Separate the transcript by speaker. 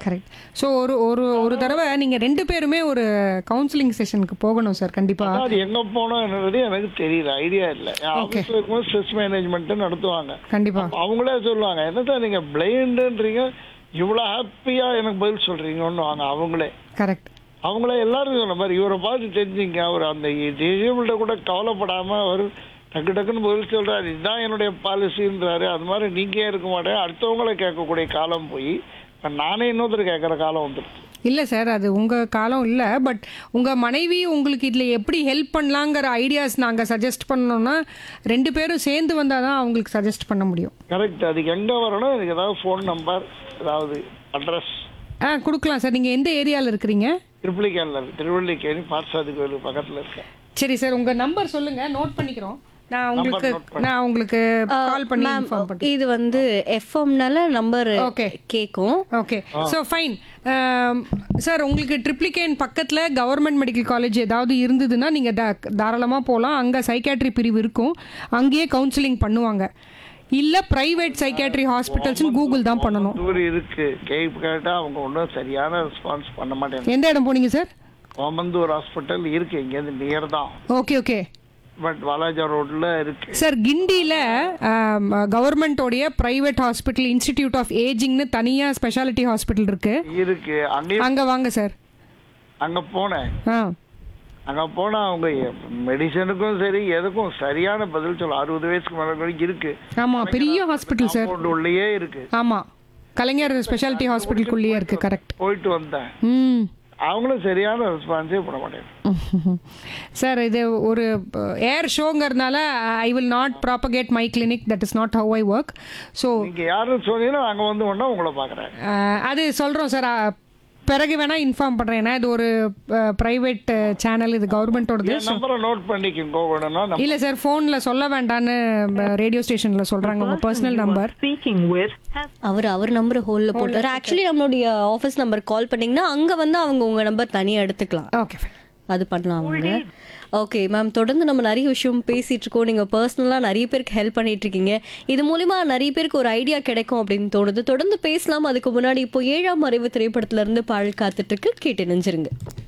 Speaker 1: Correct so ஒரு ஒரு ஒரு தடவை நீங்கள் ரெண்டு பேருமே ஒரு கவுன்சிலிங் செஷனுக்கு போகணும் சார் கண்டிப்பாக
Speaker 2: அது எங்க போனோம்ன்றது எனக்கு தெரியல ஐடியா இல்ல ஆஃபீஸ்ல இருக்கும்போது ஸ்ட்ரெஸ் மேனேஜ்மெண்ட் நடத்துவாங்க
Speaker 1: கண்டிப்பாக
Speaker 2: அப்ப அவங்களே சொல்லுவாங்க என்ன சார் நீங்க பிளைண்டுன்றீங்க இவ்வளவு ஹாப்பியா எனக்கு பதில் சொல்றீங்கன்னு வாங்க அவங்களே
Speaker 1: கரெக்ட்
Speaker 2: அவங்களே எல்லாரும் சொன்ன மாதிரி இவரை பார்த்து தெரிஞ்சுங்க அவர் அந்த டிசேபிள்கிட்ட கூட கவலைப்படாம அவர் டக்கு டக்குன்னு பதில் சொல்றாரு இதுதான் என்னுடைய பாலிசின்றாரு அது மாதிரி நீங்க ஏன் இருக்க மாட்டேன் அடுத்தவங்கள கேட்கக்கூடிய காலம் போய் இப்ப நானே இன்னொருத்தர் கேட்கற காலம் வந்துருச்சு
Speaker 1: இல்லை சார் அது உங்கள் காலம் இல்லை பட் உங்கள் மனைவி உங்களுக்கு இதில் எப்படி ஹெல்ப் பண்ணலாங்கிற ஐடியாஸ் நாங்கள் சஜஸ்ட் பண்ணோம்னா ரெண்டு பேரும் சேர்ந்து வந்தால் தான் அவங்களுக்கு சஜஸ்ட் பண்ண முடியும்
Speaker 2: கரெக்ட் அதுக்கு எங்க வரணும் எனக்கு ஏதாவது ஃபோன் நம்பர் ஏதாவது அட்ரஸ்
Speaker 1: ஆ கொடுக்கலாம் சார் நீங்கள் எந்த ஏரியாவில் இருக்கிறீங்க
Speaker 2: திருப்பள்ளிக்கேணில் இருக்கு திருவள்ளிக்கேணி பார்சாதி கோயில் பக்கத்துல இருக்கேன்
Speaker 1: சரி சார் உங்கள் நம்பர் சொல்லுங்கள் நோட் பண்ணிக்கிறோம் நான் உங்களுக்கு
Speaker 2: note பண்ணு.
Speaker 1: நான் உங்களுக்கு கால் பண்ணி
Speaker 3: மேம்
Speaker 1: இன்ஃபார்ம் பண்ணுறேன்
Speaker 3: இது வந்து எஃப்எம்னால நம்பர்
Speaker 1: Okay.
Speaker 3: கேட்கும்
Speaker 1: ஓகே ஸோ ஃபைன் சார் உங்களுக்கு ட்ரிப்ளிகேன் பக்கத்தில் கவர்மெண்ட் மெடிக்கல் காலேஜ் ஏதாவது இருந்ததுன்னா நீங்கள் தாராளமாக போகலாம் அங்கே சைக்காட்ரி பிரிவு இருக்கும் அங்கேயே கவுன்சிலிங் பண்ணுவாங்க இல்லை ப்ரைவேட் சைக்காட்ரி ஹாஸ்பிட்டல்ஸ்னு கூகுள் தான் பண்ணணும்
Speaker 2: தூர் இருக்கு கேப் கேட்டா அவங்க ஒன்றும் சரியான ரெஸ்பான்ஸ் பண்ண மாட்டேங்க
Speaker 1: எந்த இடம் போனீங்க சார்
Speaker 2: ஓமந்தூர் ஹாஸ்பிட்டல் இருக்கு இங்கேருந்து நியர் தான்
Speaker 1: ஓகே ஓகே
Speaker 2: பட் வாலாஜா ரோட்ல இருக்கு
Speaker 1: சார் கிண்டியில் கவர்மெண்ட்டோடைய ப்ரைவேட் ஹாஸ்பிட்டல் இன்ஸ்டிடியூட் ஆஃப் ஏஜிங்னு தனியாக ஸ்பெஷாலிட்டி ஹாஸ்பிட்டல் இருக்குது
Speaker 2: இருக்கு அங்கேயும்
Speaker 1: அங்கே வாங்க சார்
Speaker 2: அங்க போனேன்
Speaker 1: ஆ
Speaker 2: அங்க போனா அவங்க மெடிசனுக்கும் சரி எதுக்கும் சரியான பதில் சொல்ல அறுபது வயசுக்கு மேல கூட இருக்கு
Speaker 1: ஆமாம் பெரிய ஹாஸ்பிட்டல் சார்
Speaker 2: Compound உள்ளேயே இருக்கு
Speaker 1: ஆமாம் கலைஞர் ஸ்பெஷாலிட்டி ஹாஸ்பிட்டலுக்குள்ளேயே இருக்குது கரெக்ட்
Speaker 2: போயிட்டு வந்தேன்
Speaker 1: ம்
Speaker 2: அவங்களும் சரியான ரெஸ்பான்ஸே பண்ண மாட்டேன்
Speaker 1: சார் இது ஒரு ஏர் ஷோங்கிறதுனால I will not propagate my clinic that is not how I work so
Speaker 2: நீங்க யாரும் சொன்னீங்கன்னா அங்க வந்து ஒண்ணா உங்களை பாக்குறேன்
Speaker 1: அது சொல்கிறோம் சார் பிறகு வேணால் இன்ஃபார்ம் பண்ணுறேன் ஏன்னா இது ஒரு ப்ரைவேட் சேனல் இது கவர்மெண்ட்டோடது
Speaker 2: என் நம்பரை நோட் பண்ணிக்கோங்க வேணும்னா நம்ம
Speaker 1: இல்லை சார் ஃபோனில் சொல்ல வேண்டான்னு ரேடியோ ஸ்டேஷனில் சொல்கிறாங்க உங்கள் personal number
Speaker 4: speaking with has
Speaker 3: அவர் அவர் நம்பர் ஹோல்ல போட்டாரு ஆக்சுவலி நம்மளுடைய ஆஃபீஸ் நம்பர் கால் பண்ணீங்கன்னா அங்க வந்து அவங்க உங்க நம்பர் தனியா எடுத்துக்கலாம்
Speaker 1: ஓகே
Speaker 3: அது பண்ணலாம் அவங்க ஓகே மேம் தொடர்ந்து நம்ம நிறைய விஷயம் பேசிட்டு இருக்கோம் நீங்க பர்சனலா நிறைய பேருக்கு ஹெல்ப் பண்ணிட்டு இருக்கீங்க இது மூலியமா நிறைய பேருக்கு ஒரு ஐடியா கிடைக்கும் அப்படின்னு தோணுது தொடர்ந்து பேசலாம் அதுக்கு முன்னாடி இப்போ ஏழாம் அறிவு திரைப்படத்துல இருந்து பாடல் காத்துட்டு இருக்கு கேட்டு நெஞ்சிருங்க